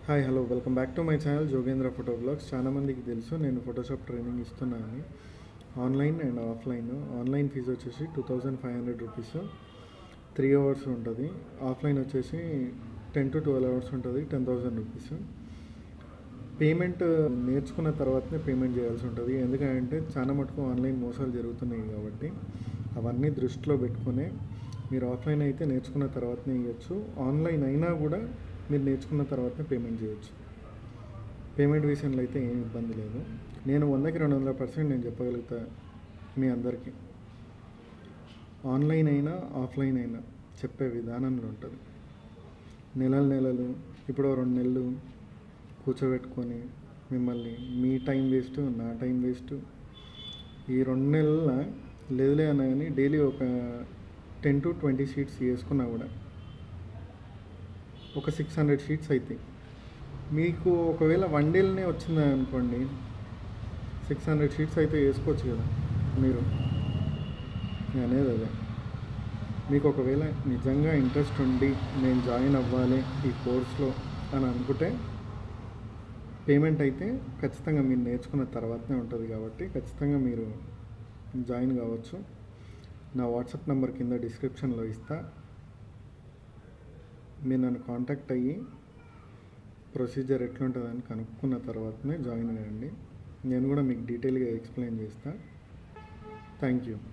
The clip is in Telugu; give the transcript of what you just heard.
hi hello welcome back to my channel Jogendra photo blogs చాలా మందికి తెలుసు నేను ఫోటోషాప్ ట్రైనింగ్ ఇస్తున్నాను online and offline online fee వచ్చేసి two thousand five hundred rupees three hours ఉంటుంది ఆఫ్లైన్ వచ్చేసి టెన్ టు ట్వెల్వ్ అవర్స్ ఉంటుంది టెన్ థౌజండ్ రూపీస్ పేమెంట్ నేర్చుకున్న తర్వాతనే పేమెంట్ చేయాల్సి ఉంటుంది ఎందుకంటే చాలా మటుకు ఆన్లైన్ మోసాలు జరుగుతున్నాయి కాబట్టి అవన్నీ దృష్టిలో పెట్టుకునే మీరు ఆఫ్లైన్ అయితే నేర్చుకున్న తర్వాతనే ఇవ్వచ్చు ఆన్లైన్ అయినా కూడా మీరు నేర్చుకున్న తర్వాతనే పేమెంట్ చేయొచ్చు పేమెంట్ విషయంలో అయితే ఏం ఇబ్బంది లేదు నేను వందకి రెండు వందల పర్సెంట్ నేను చెప్పగలుగుతా మీ అందరికీ ఆన్లైన్ అయినా ఆఫ్లైన్ అయినా చెప్పే విధానంలో ఉంటుంది నెలలు నెలలు ఇప్పుడు రెండు నెలలు కూర్చోబెట్టుకొని మిమ్మల్ని మీ టైం వేస్ట్ నా టైం వేస్ట్ ఈ రెండు నెలల లేదులే అన్నా కానీ డైలీ ఒక టెన్ టు ట్వంటీ షీట్స్ వేసుకున్నా కూడా ఒక సిక్స్ హండ్రెడ్ షీట్స్ అవుతాయి మీకు ఒకవేళ వన్ డేలోనే వచ్చింది అనుకోండి సిక్స్ హండ్రెడ్ షీట్స్ అయితే వేసుకోవచ్చు కదా మీరు నేను అనేది అదే మీకు ఒకవేళ నిజంగా ఇంట్రెస్ట్ ఉండి నేను జాయిన్ అవ్వాలి ఈ కోర్స్లో అని అనుకుంటే పేమెంట్ అయితే ఖచ్చితంగా మీరు నేర్చుకున్న తర్వాతనే ఉంటుంది కాబట్టి ఖచ్చితంగా మీరు జాయిన్ కావచ్చు నా వాట్సాప్ నెంబర్ కింద డిస్క్రిప్షన్లో ఇస్తా మీరు నన్ను కాంటాక్ట్ అయ్యి ప్రొసీజర్ ఎట్లుంటుందని కనుక్కున్న తర్వాతనే జాయిన్ అయ్యండి నేను కూడా మీకు డీటెయిల్గా ఎక్స్ప్లెయిన్ చేస్తా థ్యాంక్ యూ